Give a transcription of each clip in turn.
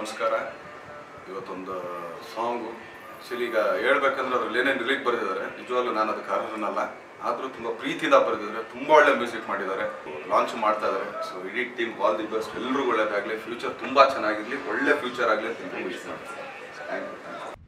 ನಮಸ್ಕಾರ ಇವತ್ತೊಂದು song actually ಈಗ ಹೇಳ್ಬೇಕಂದ್ರೆ ಅದ್ರಲ್ಲಿ ಏನೇನು ರಿಲೀಕ್ ಬರೆದಿದ್ದಾರೆ ನಿಜವಾಗ್ಲೂ ನಾನು ಅದಕ್ಕೆ ಅರ್ಹನಲ್ಲ ಆದರೂ ತುಂಬ ಪ್ರೀತಿಯಿಂದ ಬರೆದಿದ್ದಾರೆ ತುಂಬ ಒಳ್ಳೆ ಮ್ಯೂಸಿಕ್ ಮಾಡಿದ್ದಾರೆ ಲಾಂಚ್ ಮಾಡ್ತಾ ಇದ್ದಾರೆ ಸೊ ಇಡೀ ಟೀಮ್ ಆಲ್ ದಿ ಬೆಸ್ಟ್ ಎಲ್ರಿಗೂ ಒಳ್ಳೇದಾಗಲಿ ಫ್ಯೂಚರ್ ತುಂಬ ಚೆನ್ನಾಗಿರಲಿ ಒಳ್ಳೆ ಫ್ಯೂಚರ್ ಆಗಲಿ ಅಂತ ತುಂಬ ವಿಶ್ ಮಾಡ್ತೀನಿ ಥ್ಯಾಂಕ್ ಯು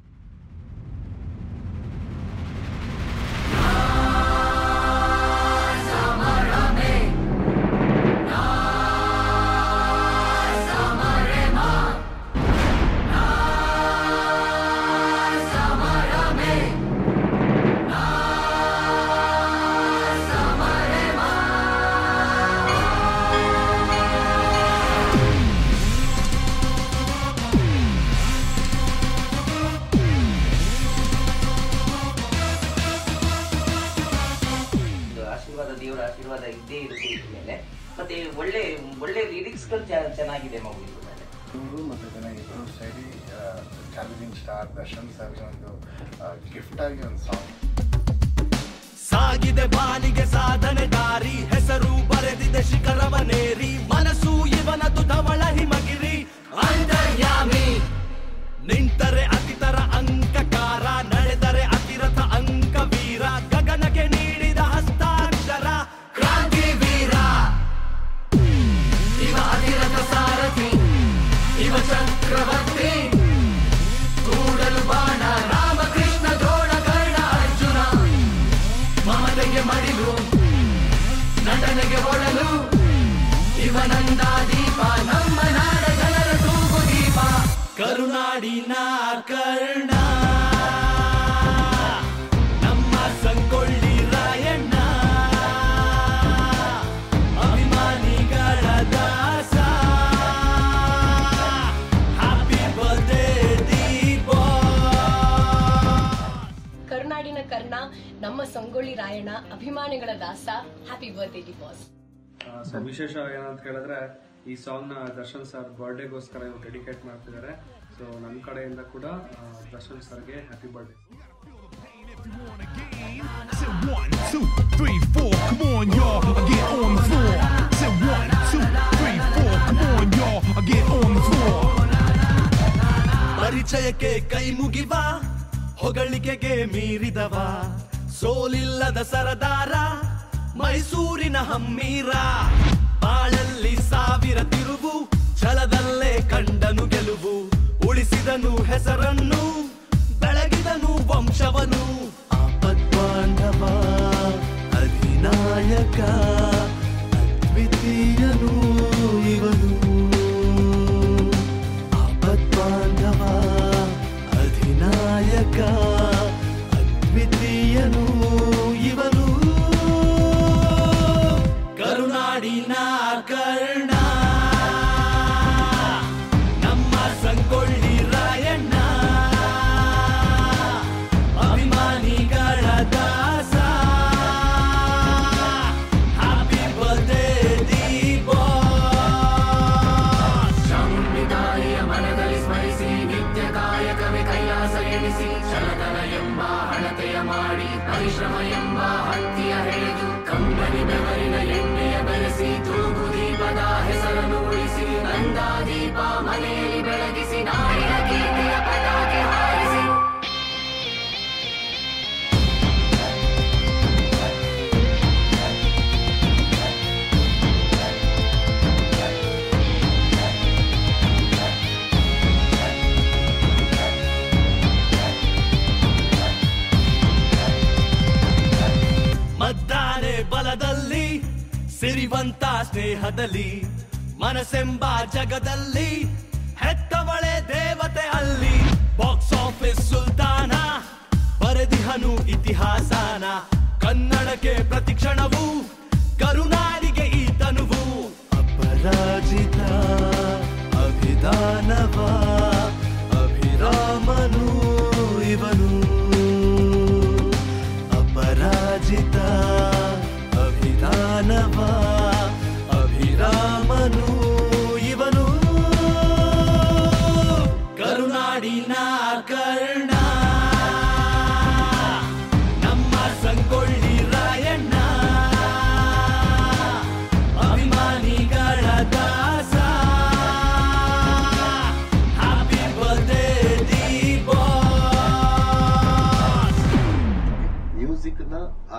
ಒಂದು ಆಶೀರ್ವಾದ ದೇವರ ಆಶೀರ್ವಾದ ಇದ್ದೇ ಇರುತ್ತೆ ಇದ್ರ ಮೇಲೆ ಮತ್ತೆ ಒಳ್ಳೆ ಒಳ್ಳೆ ಲಿರಿಕ್ಸ್ಗಳು ಚೆನ್ನಾಗಿದೆ ಮಗು ಇದ್ರ ಮೇಲೆ ಇವರು ಮತ್ತು ಚೆನ್ನಾಗಿದ್ರು ಸೈಡಿ ಚಾಲೆಂಜಿಂಗ್ ಸ್ಟಾರ್ ದರ್ಶನ್ ಸರ್ಗೆ ಒಂದು ಗಿಫ್ಟ್ ಆಗಿ ಒಂದು ಸಾಂಗ್ ಸಾಗಿದೆ ಬಾಲಿಗೆ ಸಾಧನೆ ದಾರಿ ಹೆಸರು ಬರೆದಿದೆ ಶಿಖರವನೇರಿ ಮನಸ್ಸು ಇವನದು ಧವಳ ಹಿಮಗಿರಿ ಅಂತರ್ಯಾಮಿ ನಿಂತರೆ ಅತಿತರ ಅಂಕಕಾರ ನಡೆದರೆ ಅತಿರಥ ಅಂಕವೀರ ಗಗನಕ್ಕೆ ನೀಡಿದ ಹಸ್ತಾಕ್ಷರ ಕ್ರಾಂತಿ ವೀರ ಇವ ಅತಿರಥ ಸಾರಥಿ ಇವ ಚಕ್ರವರ್ತಿ ಕೂಡಲು ಬಾಣ ರಾಮಕೃಷ್ಣ ದ್ರೋಣ ಕರ್ಣ ಅರ್ಜುನ ಮಮತೆಗೆ ಮಡಿಲು ನಟನೆಗೆ ಒಡಲು ಇವನಂದ ದೀಪ ನಮ್ಮ ನಾಡ ಜನರ ತೂಗು ದೀಪ ಕರುನಾಡಿನ ಕರ್ಣ ನಮ್ಮ ಸಂಗೊಳ್ಳಿ ರಾಯಣ್ಣ ಅಭಿಮಾನಿಗಳ ದಾಸ ಹ್ಯಾಪಿ ಬರ್ಡೇ ದೀಪ ಕರುನಾಡಿನ ಕರ್ಣ ನಮ್ಮ ಸಂಗೊಳ್ಳಿ ರಾಯಣ್ಣ ಅಭಿಮಾನಿಗಳ Dasa happy birthday D boss so ವಿಶೇಷ ಏನಂತ ಹೇಳಿದ್ರೆ ಈ ಸಾಂಗ್ ನ ದರ್ಶನ್ ಸರ್ ಬರ್ಡೇಗೋಸ್ಕರ ಇವ್ರು ಡೆಡಿಕೇಟ್ ಮಾಡ್ತಿದ್ದಾರೆ ಸೊ ನನ್ನ ಕಡೆಯಿಂದ ಕೂಡ ಆ, ದರ್ಶನ್ ಸರ್ಗೆ happy birthday Say one, two, three, four. Come on, y'all. Get on the floor. Say one, two, three, four. Come on, y'all. Get on the floor. ಪರಿಚಯಕ್ಕೆ ಕೈ ಮುಗಿವ ಹೊಗಳಿಕೆಗೆ ಮೀರಿದವ ಸೋಲಿಲ್ಲದ ಸರದಾರ ಮೈಸೂರಿನ ಹಮ್ಮೀರ ಬಾಳಲ್ಲಿ ಸಾವಿರ ತಿರುವು ಛಲದಲ್ಲೇ ಕಂಡನು ಗೆಲುವು ಉಳಿಸಿದನು ಹೆಸರನ್ನು ಬೆಳಗಿದನು ವಂಶವನು ಆಪದ್ಬಾಂಧವ ಅಧಿನಾಯಕ ಅದ್ವಿತೀಯನು ಇವನು ಆಪದ್ಬಾಂಧವ ಅಧಿನಾಯಕ ಅದ್ವಿತೀಯನು ಇವನು ಕರುನಾಡಿನ ಕರ್ಣ ನಮ್ಮ ಸಂಗೊಳ್ಳಿ ರಾಯಣ್ಣ ಅಭಿಮಾನಿಗಳ ದಾಸ ಹ್ಯಾಪಿ ಬರ್ಡೇ ದೀಪ ಚಾಮುಂಡಿತಾಯಿಯ ಮನದಲ್ಲಿ ಸ್ಮರಿಸಿ ನಿತ್ಯ ಕಾಯಕವೇ ಕೈಲಾಸ ಎಣಿಸಿ ಛಲದನ ಎಂಬ ಹಣತೆಯ ಮಾಡಿ ಪರಿಶ್ರಮ ಎಂಬ ಹತ್ತಿಯ ಹೆಳೆದು ಕಂಬನಿ ಬೆವರಿನ ಎಣ್ಣೆಯ ಬೆರೆಸಿ ತೂಗು ದೀಪದ ಹೆಸರನ್ನು ಉಳಿಸಿ ನಂದಾ ದೀಪ ಮನೆಯಲ್ಲಿ ಬೆಳಗಿಸಿ ನಾಡಿನ ಕೀರ್ತಿಯ ಪತಾಕೆ ಹಾರಿಸಿ ಮದ್ದಾನೆ ಬಲದಲ್ಲಿ ಸಿರಿವಂತ ಸ್ನೇಹದಲ್ಲಿ ಮನಸ್ಸೆಂಬ ಜಗದಲ್ಲಿ ಹೆತ್ತವಳೆ ದೇವತೆ ಅಲ್ಲಿ ಬಾಕ್ಸ್ ಆಫೀಸ್ ಸುಲ್ತಾನ ಬರೆದಿಹನು ಇತಿಹಾಸನ ಕನ್ನಡಕ್ಕೆ ಪ್ರತಿಕ್ಷಣವು ಕರುನಾಡಿಗೆ ಈ ತನುವು ಅಪರಾಜಿತ ಅಭಿದಾನವ ಅಭಿರಾಮನು ಇವನು ಅಪರಾಜಿತ ಅಭಿದಾನವ ಅಭಿರಾಮನು ಇವನು ಕರುನಾಡಿನ ಕರ್ಣ ನಮ್ಮ ಸಂಗೊಳ್ಳಿ ರಾಯಣ್ಣ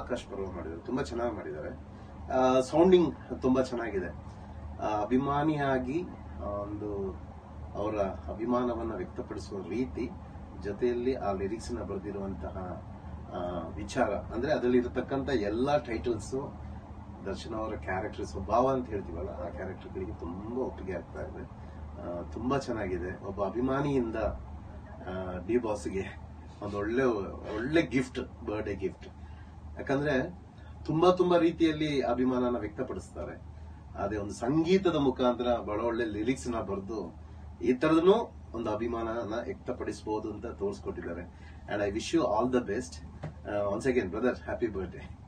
ಆಕಾಶ್ ಪರ್ವ ಮಾಡಿದ್ದಾರೆ ತುಂಬಾ ಚೆನ್ನಾಗಿ ಮಾಡಿದ್ದಾರೆ ಸೌಂಡಿಂಗ್ ತುಂಬಾ ಚೆನ್ನಾಗಿದೆ ಆ, ಅಭಿಮಾನಿಯಾಗಿ ಆ, ಒಂದು ಅವರ ಅಭಿಮಾನವನ್ನ ವ್ಯಕ್ತಪಡಿಸುವ ರೀತಿ ಜೊತೆಯಲ್ಲಿ ಆ ಲಿರಿಕ್ಸ್ ನ ಬರೆದಿರುವಂತಹ ಆ, ವಿಚಾರ ಅಂದ್ರೆ ಅದರಲ್ಲಿ ಇರತಕ್ಕಂತ ಎಲ್ಲಾ ಟೈಟಲ್ಸ್ ದರ್ಶನ್ ಅವರ ಕ್ಯಾರೆಕ್ಟರ್ ಸ್ವಭಾವ ಅಂತ ಹೇಳ್ತೀವಲ್ಲ ಆ ಕ್ಯಾರೆಕ್ಟರ್ಗಳಿಗೆ ತುಂಬಾ ಒಪ್ಪಿಗೆ ಆಗ್ತಾ ಇದೆ ಆ, ತುಂಬಾ ಚೆನ್ನಾಗಿದೆ ಒಬ್ಬ ಅಭಿಮಾನಿಯಿಂದ ಡಿ ಬಾಸ್ಗೆ ಒಂದು ಒಳ್ಳೆ ಒಳ್ಳೆ ಗಿಫ್ಟ್ ಬರ್ಡೇ ಗಿಫ್ಟ್ ಯಾಕಂದ್ರೆ ತುಂಬಾ ತುಂಬಾ ರೀತಿಯಲ್ಲಿ ಅಭಿಮಾನನ ವ್ಯಕ್ತಪಡಿಸ್ತಾರೆ ಅದೇ ಒಂದು ಸಂಗೀತದ ಮುಖಾಂತರ ಬಹಳ ಒಳ್ಳೆ ಲಿರಿಕ್ಸ್ ನ ಬರೆದು ಈ ತರದನು ಒಂದು ಅಭಿಮಾನನ ವ್ಯಕ್ತಪಡಿಸಬಹುದು ಅಂತ ತೋರಿಸ್ಕೊಟ್ಟಿದ್ದಾರೆ and I wish you all the best once again brother happy birthday